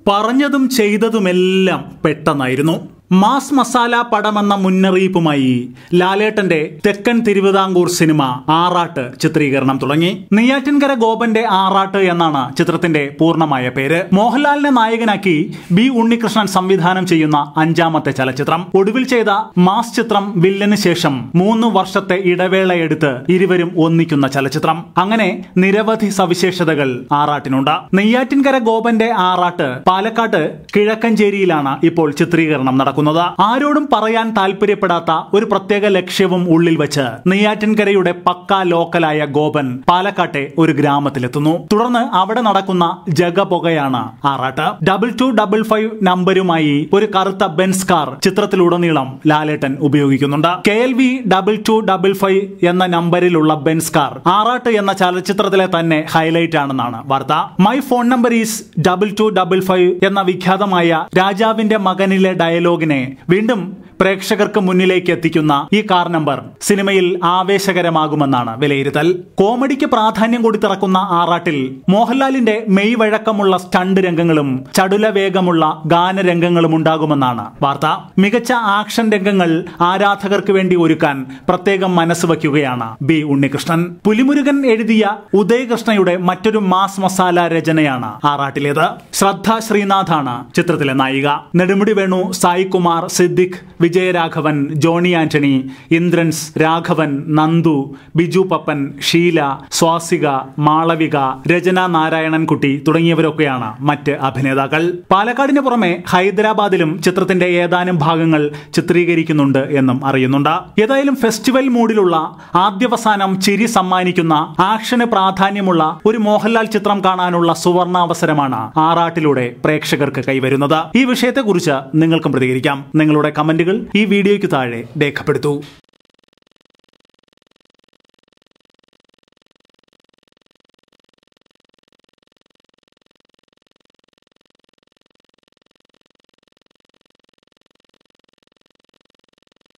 പറഞ്ഞതും ചെയ്തതുമെല്ലാം പെട്ടെന്നായിരുന്നു മാസ് മസാല പടമെന്ന മുന്നറിയിപ്പുമായി ലാലേട്ടന്റെ തെക്കൻ തിരുവിതാംകൂർ സിനിമ ആറാട്ട് ചിത്രീകരണം തുടങ്ങി നെയ്യാറ്റിൻകര ഗോപന്റെ ആറാട്ട് എന്നാണ് ചിത്രത്തിന്റെ പൂർണ്ണമായ പേര് മോഹൻലാലിനെ നായകനാക്കി ബി ഉണ്ണികൃഷ്ണൻ സംവിധാനം ചെയ്യുന്ന അഞ്ചാമത്തെ ചലച്ചിത്രം ഒടുവിൽ ചെയ്ത മാസ് ചിത്രം വില്ലന് ശേഷം മൂന്ന് വർഷത്തെ ഇടവേളയെടുത്ത് ഇരുവരും ഒന്നിക്കുന്ന ചലച്ചിത്രം അങ്ങനെ നിരവധി സവിശേഷതകൾ ആറാട്ടിനുണ്ട് നെയ്യാറ്റിൻകര ഗോപന്റെ ആറാട്ട് പാലക്കാട്ട് കിഴക്കഞ്ചേരിയിലാണ് ഇപ്പോൾ ചിത്രീകരണം നടക്കുന്നത് ആരോടും പറയാൻ താല്പര്യപ്പെടാത്ത ഒരു പ്രത്യേക ലക്ഷ്യവും ഉള്ളിൽ വെച്ച് നെയ്യാറ്റിൻകരയുടെ പക്ക ലോക്കലായ ഗോപൻ പാലക്കാട്ടെ ഒരു ഗ്രാമത്തിലെത്തുന്നു തുടർന്ന് അവിടെ നടക്കുന്ന ജഗപുകയാണ് Aarattu double two double five നമ്പരുമായി ഒരു കറുത്ത ബെൻസ് കാർ ചിത്രത്തിലുടനീളം ലാലേട്ടൻ ഉപയോഗിക്കുന്നുണ്ട് K L V double two double five എന്ന നമ്പറിലുള്ള ബെൻസ് കാർ ആറാട്ട് എന്ന ചലച്ചിത്രത്തിലെ തന്നെ ഹൈലൈറ്റ് ആണെന്നാണ് വാർത്ത my phone number is double two double five എന്ന വിഖ്യാതമായ രാജാവിന്റെ മകനിലെ ഡയലോഗിനെ വീണ്ടും പ്രേക്ഷകർക്ക് മുന്നിലേക്ക് എത്തിക്കുന്ന ഈ കാർ നമ്പർ സിനിമയിൽ ആവേശകരമാകുമെന്നാണ് വിലയിരുത്തൽ കോമഡിക്ക് പ്രാധാന്യം കൊടുത്തിറക്കുന്ന ആറാട്ടിൽ മോഹൻലാലിന്റെ മെയ് വഴക്കമുള്ള സ്റ്റണ്ട് രംഗങ്ങളും ചടുല വേഗമുള്ള ഗാനരംഗങ്ങളും ഉണ്ടാകുമെന്നാണ് വാർത്ത മികച്ച ആക്ഷൻ രംഗങ്ങൾ ആരാധകർക്ക് വേണ്ടി ഒരുക്കാൻ പ്രത്യേകം മനസ്സ് വയ്ക്കുകയാണ് ബി ഉണ്ണികൃഷ്ണൻ പുലിമുരുകൻ എഴുതിയ ഉദയകൃഷ്ണയുടെ മറ്റൊരു മാസ് മസാല രചനയാണ് ആറാട്ടിലേത് ശ്രദ്ധ ശ്രീനാഥാണ് ചിത്രത്തിലെ നായിക നെടുമുടി വേണു സായി കുമാർ സിദ്ദിഖ് വിജയരാഘവൻ ജോണി ആന്റണി ഇന്ദ്രൻസ് രാഘവൻ നന്ദു ബിജു പപ്പൻ ഷീല സ്വാസിക മാളവിക രചന നാരായണൻകുട്ടി തുടങ്ങിയവരൊക്കെയാണ് മറ്റ് അഭിനേതാക്കൾ പാലക്കാടിന് പുറമെ ഹൈദരാബാദിലും ചിത്രത്തിന്റെ ഏതാനും ഭാഗങ്ങൾ ചിത്രീകരിക്കുന്നുണ്ട് എന്നും അറിയുന്നുണ്ട് ഏതായാലും ഫെസ്റ്റിവൽ മൂഡിലുള്ള ആദ്യവസാനം ചിരി സമ്മാനിക്കുന്ന ആക്ഷന് പ്രാധാന്യമുള്ള ഒരു മോഹൻലാൽ ചിത്രം കാണാനുള്ള സുവർണാവസരമാണ് ആറാട്ടിലൂടെ പ്രേക്ഷകർക്ക് കൈവരുന്നത് ഈ വിഷയത്തെക്കുറിച്ച് നിങ്ങൾക്കും പ്രതികരിക്കാം നിങ്ങളുടെ കമന്റുകൾ ഈ വീഡിയോയ്ക്ക് താഴെ രേഖപ്പെടുത്തൂ